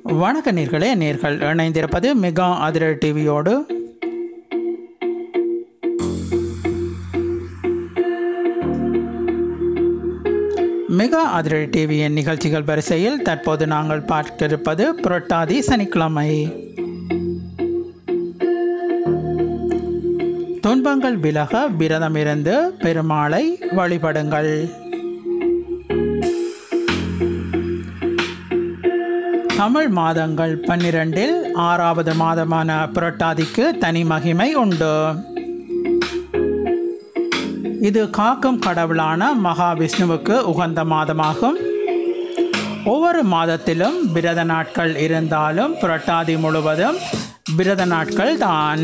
வணக்க நேர்களே நேர்கள் இணைந்திருப்பது மெகா அதிரர் டிவியோடு மெகா அதிரர் டிவியின் நிகழ்ச்சிகள் வரிசையில் தற்போது நாங்கள் பார்த்திருப்பது புரட்டாதி சனிக்கிழமை துன்பங்கள் விலக விரதமிருந்து பெருமாளை வழிபடுங்கள் தமிழ் மாதங்கள் பன்னிரண்டில் ஆறாவது மாதமான புரட்டாதிக்கு தனி மகிமை உண்டு இது காக்கும் கடவுளான மகாவிஷ்ணுவுக்கு உகந்த மாதமாகும் ஒவ்வொரு மாதத்திலும் விரத நாட்கள் இருந்தாலும் புரட்டாதி முழுவதும் விரத நாட்கள் தான்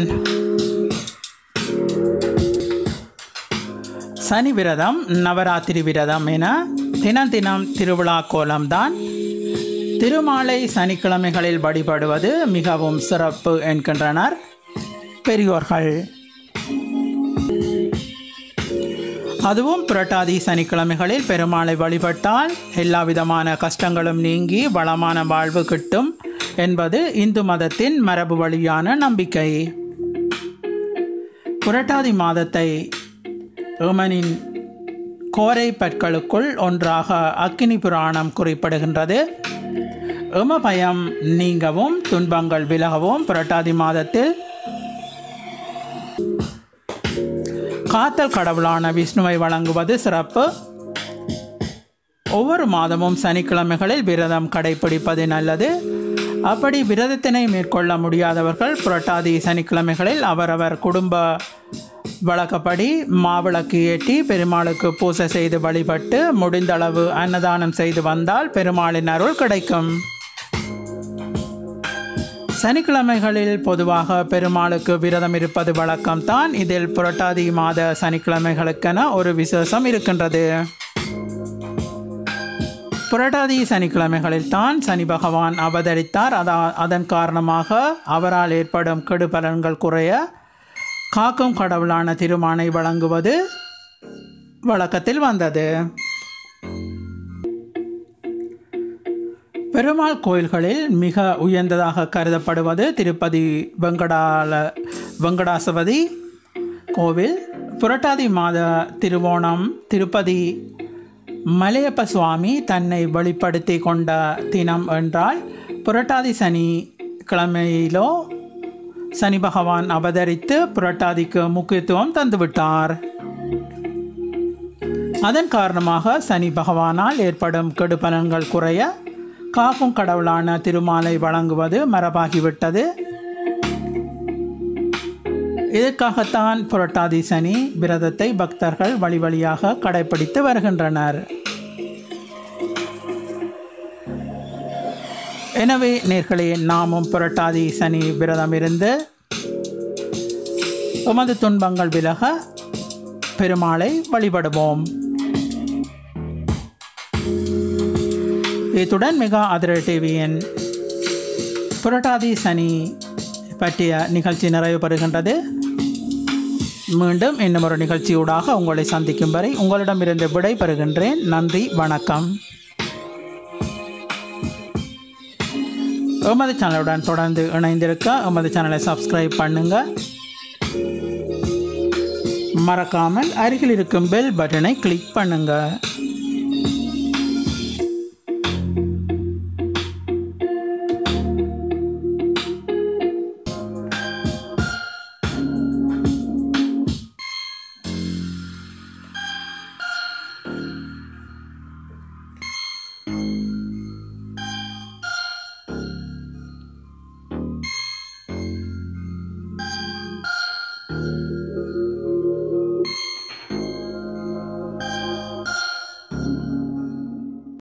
சனி விரதம் நவராத்திரி விரதம் என தினம் தினம் திருவிழா கோலம்தான் திருமாலை சனிக்கிழமைகளில் வழிபடுவது மிகவும் சிறப்பு என்கின்றனர் பெரியோர்கள் அதுவும் புரட்டாதி சனிக்கிழமைகளில் பெருமாளை வழிபட்டால் எல்லா விதமான கஷ்டங்களும் நீங்கி வளமான வாழ்வு கிட்டும் என்பது இந்து மதத்தின் மரபு வழியான நம்பிக்கை புரட்டாதி மாதத்தை ரோமனின் கோரை பற்களுக்குள் ஒன்றாக அக்கினி புராணம் குறிப்பிடுகின்றது எம பயம் நீங்கவும் துன்பங்கள் விலகவும் புரட்டாதி மாதத்தில் காத்தல் கடவுளான விஷ்ணுவை வழங்குவது சிறப்பு ஒவ்வொரு மாதமும் சனிக்கிழமைகளில் விரதம் கடைபிடிப்பது நல்லது அப்படி விரதத்தினை மேற்கொள்ள முடியாதவர்கள் புரட்டாதி சனிக்கிழமைகளில் அவரவர் குடும்ப வழக்கப்படி மாவிளக்கு ஏற்றி பெருமாளுக்கு பூசை செய்து வழிபட்டு முடிந்தளவு அன்னதானம் செய்து வந்தால் பெருமாளின் அருள் கிடைக்கும் சனிக்கிழமைகளில் பொதுவாக பெருமாளுக்கு விரதம் இருப்பது வழக்கம்தான் இதில் புரட்டாதி மாத சனிக்கிழமைகளுக்கென ஒரு விசேஷம் இருக்கின்றது புரட்டாதி சனிக்கிழமைகளில் தான் சனி பகவான் அவதரித்தார் அதா அதன் காரணமாக அவரால் ஏற்படும் கெடுபலன்கள் குறைய காக்கும் கடவுளான திருமானை வழங்குவது வழக்கத்தில் வந்தது பெருமாள் கோயில்களில் மிக உயர்ந்ததாக கருதப்படுவது திருப்பதி வெங்கடால வெங்கடாசபதி கோவில் புரட்டாதி மாத திருவோணம் திருப்பதி மலையப்ப சுவாமி தன்னை வெளிப்படுத்தி கொண்ட தினம் என்றால் புரட்டாதி சனி கிழமையிலோ சனி பகவான் அவதரித்து புரட்டாதிக்கு முக்கியத்துவம் தந்துவிட்டார் அதன் காரணமாக சனி பகவானால் ஏற்படும் கெடுபலன்கள் குறைய காக்கும் கடவுளான திருமாலை வழங்குவது மரபாகிவிட்டது இதற்காகத்தான் புரட்டாதி சனி விரதத்தை பக்தர்கள் வழி வழியாக கடைபிடித்து வருகின்றனர் எனவே நேர்களே நாமும் புரட்டாதி சனி விரதம் இருந்து உமது துன்பங்கள் விலக பெருமாளை வழிபடுவோம் இத்துடன் மெகா அதிர டிவியின் புரட்டாதி சனி பற்றிய நிகழ்ச்சி நிறைவு பெறுகின்றது மீண்டும் இன்னும் ஒரு நிகழ்ச்சியூடாக உங்களை சந்திக்கும் வரை உங்களிடமிருந்து விடை பெறுகின்றேன் நன்றி வணக்கம் எமது சேனலுடன் தொடர்ந்து இணைந்திருக்க எமது சேனலை சப்ஸ்கிரைப் பண்ணுங்க மறக்காமல் அருகில் இருக்கும் பெல் பட்டனை கிளிக் பண்ணுங்கள்